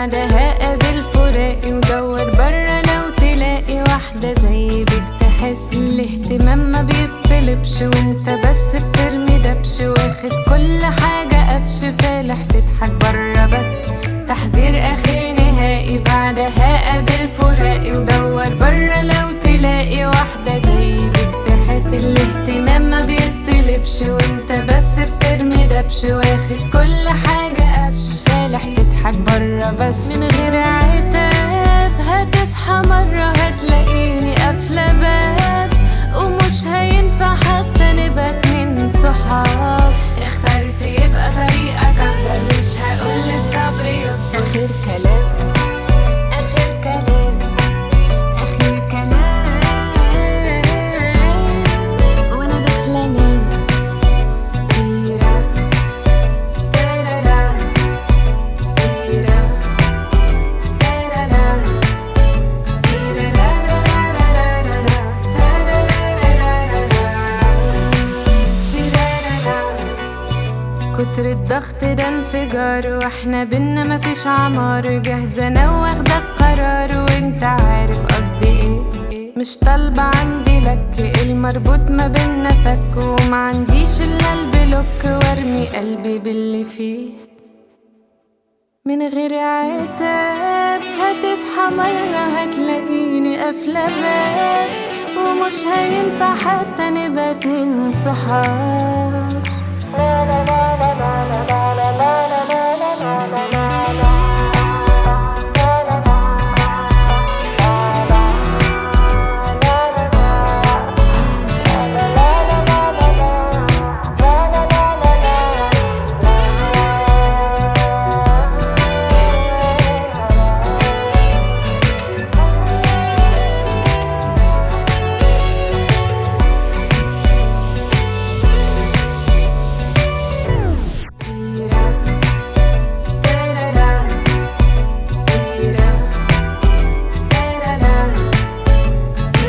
بعدها قابل فراقي ودور برا لو تلاقي واحدة زي بيك تحس الاهتمام ما بيطلبش وانت بس بترمي دبش واخد كل حاجة قفش فالح تضحك برا بس تحذير اخر نهائي بعدها قابل فراقي ودور برا لو تلاقي واحدة زي بيك تحس الاهتمام ما بيطلبش وانت بس بترمي دبش واخد كل حاجة قفش فالح تضحك برا بس من غير عتاب هتصحى مرة هتلاقيني قافلة باب ومش هينفع حتى نبقى اتنين صحاب اخترت يبقى طريقك اخضر مش هقول للصبر يصبر اخر كلام اخر كلام اخر كلام وانا داخله انام تيرا تيرارا تيرا تيرارا كتر الضغط ده انفجار واحنا بينا مفيش عمار جاهزة انا واخدة القرار وانت عارف قصدي ايه مش طالبة عندي لك المربوط ما بينا فك وما عنديش الا البلوك وارمي قلبي باللي فيه من غير عتاب هتصحى مرة هتلاقيني قافلة باب ومش هينفع حتى نبقى اتنين صحاب